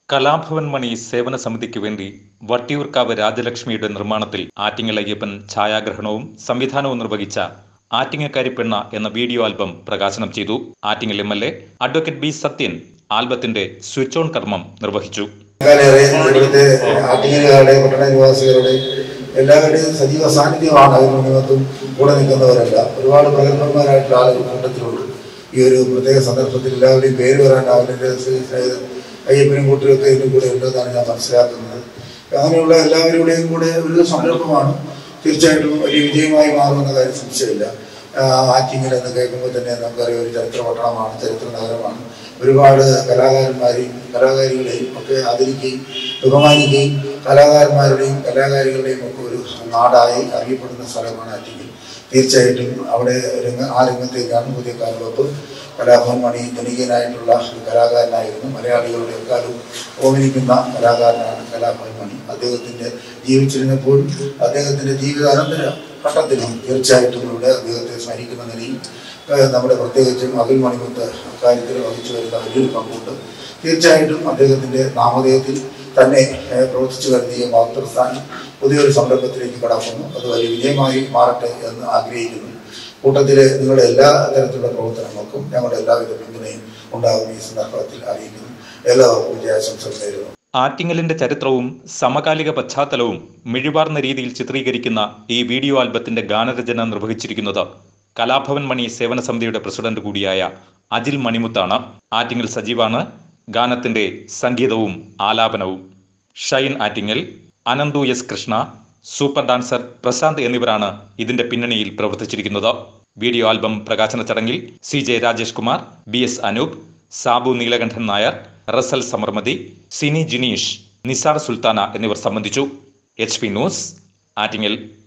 കലാഭവൻ മണി സേവന സമിതിക്ക് വേണ്ടി വട്ടിയൂർക്കാവ് രാജലക്ഷ്മിയുടെ നിർമ്മാണത്തിൽ ആറ്റിങ്ങൽ അയ്യപ്പൻ ഛായാഗ്രഹണവും സംവിധാനവും നിർവഹിച്ച ആറ്റിങ്ങക്കാരി പെണ്ണ എന്ന വീഡിയോ ആൽബം പ്രകാശനം ചെയ്തു Attingal M L A advocate B Sathyan ആൽബത്തിന്റെ സ്വിച്ച് ഓൺ കർമ്മം നിർവഹിച്ചു ഏറെ ഇവിടുത്തെ ആട്ടിങ്ങലുകാരുടെ പട്ടണ നിവാസികളുടെ എല്ലാവരുടെയും സജീവ സാന്നിധ്യമാണ് അതിന് മുന്നിമത്തും കൂടെ നിൽക്കുന്നവരല്ല ഒരുപാട് പ്രഗത്ഭന്മാരായിട്ടുള്ള ആളുകൾ കൂട്ടത്തിലുണ്ട് ഈ ഒരു പ്രത്യേക സന്ദർഭത്തിൽ എല്ലാവരുടെയും പേര് വരാനാവില്ല എൻ്റെ സ്നേഹിതൻ അയ്യപ്പനും കൂട്ടരൊക്കെ ഇതിൻ്റെ കൂടെ ഉണ്ടെന്നാണ് ഞാൻ മനസ്സിലാക്കുന്നത് അങ്ങനെയുള്ള എല്ലാവരുടെയും കൂടെ ഒരു സംരംഭമാണ് തീർച്ചയായിട്ടും വലിയ വിജയമായി മാറുമെന്ന കാര്യം സംശയമില്ല ആ, ആറ്റിങ്ങൽ എന്ന് കേൾക്കുമ്പോൾ തന്നെ നമുക്കറിയാം ഒരു ചരിത്ര പട്ടണമാണ് ചരിത്ര നഗരമാണ് ഒരുപാട് കലാകാരന്മാരെയും കലാകാരികളെയും ഒക്കെ ആദരിക്കുകയും ബഹുമാനിക്കുകയും കലാകാരന്മാരുടെയും കലാകാരികളുടെയും ഒക്കെ ഒരു നാടായി അറിയപ്പെടുന്ന സ്ഥലമാണ് ആറ്റിങ്ങൽ തീർച്ചയായിട്ടും അവിടെ രംഗ ആ രംഗത്തേക്കാണ് പുതിയ കാലവെപ്പ് കലാഭവൻ മണി ജനകീയനായിട്ടുള്ള ഒരു കലാകാരനായിരുന്നു മലയാളികളുടെ എക്കാലവും ഓമനിക്കുന്ന കലാകാരനാണ് കലാഭവൻ മണി അദ്ദേഹത്തിൻ്റെ ജീവിച്ചിരുന്നപ്പോൾ അദ്ദേഹത്തിൻ്റെ ജീവിതാനന്തര ഘട്ടത്തിലും തീർച്ചയായിട്ടും ഇവിടെ അദ്ദേഹത്തെ സ്മരിക്കുന്ന നിലയിൽ ഏഹ് നമ്മുടെ പ്രത്യേകിച്ചും അഖിൽ മണിമുത്ത് അക്കാര്യത്തിൽ വഹിച്ചു വരുന്ന വലിയൊരു പങ്കുണ്ട് തീർച്ചയായിട്ടും അദ്ദേഹത്തിൻ്റെ നാമധേയത്തിൽ തന്നെ ഏഹ് പ്രവർത്തിച്ചു വരുന്ന ഈ വാർത്തസ്ഥാനം പുതിയൊരു സംരംഭത്തിലേക്ക് കടക്കുന്നു അത് വലിയ വിജയമായി മാറട്ടെ എന്ന് ആഗ്രഹിക്കുന്നു കൂട്ടത്തിൽ നിങ്ങളുടെ എല്ലാ തരത്തിലുള്ള പ്രവർത്തനങ്ങൾക്കും ഞങ്ങളുടെ എല്ലാവിധ പിന്തുണയും ഉണ്ടാകും ഈ സന്ദർഭത്തിൽ അറിയിക്കുന്നു എല്ലാവർക്കും വിജയാശംസകൾ നേരുന്നു ആറ്റിങ്ങലിന്റെ ചരിത്രവും സമകാലിക പശ്ചാത്തലവും മിഴിവാർന്ന രീതിയിൽ ചിത്രീകരിക്കുന്ന ഈ വീഡിയോ ആൽബത്തിന്റെ ഗാനരചന നിർവഹിച്ചിരിക്കുന്നത് കലാഭവൻ മണി സേവന സമിതിയുടെ പ്രസിഡന്റ് കൂടിയായ അജിൽ മണിമുത്താണ് ആറ്റിങ്ങൽ സജീവാണ് ഗാനത്തിന്റെ സംഗീതവും ആലാപനവും Shine Attingal Ananthu S Krishna super dancer Prashanth എന്നിവരാണ് ഇതിന്റെ പിന്നണിയിൽ പ്രവർത്തിച്ചിരിക്കുന്നത് വീഡിയോ ആൽബം പ്രകാശന ചടങ്ങിൽ C J Rajesh Kumar B S Anoop Sabu Neelakandan Nair Russel Samarmathi Sini Jineesh Nisar Sulthana എന്നിവർ സംബന്ധിച്ചു എച്ച് പി ന്യൂസ് ആറ്റിങ്ങൽ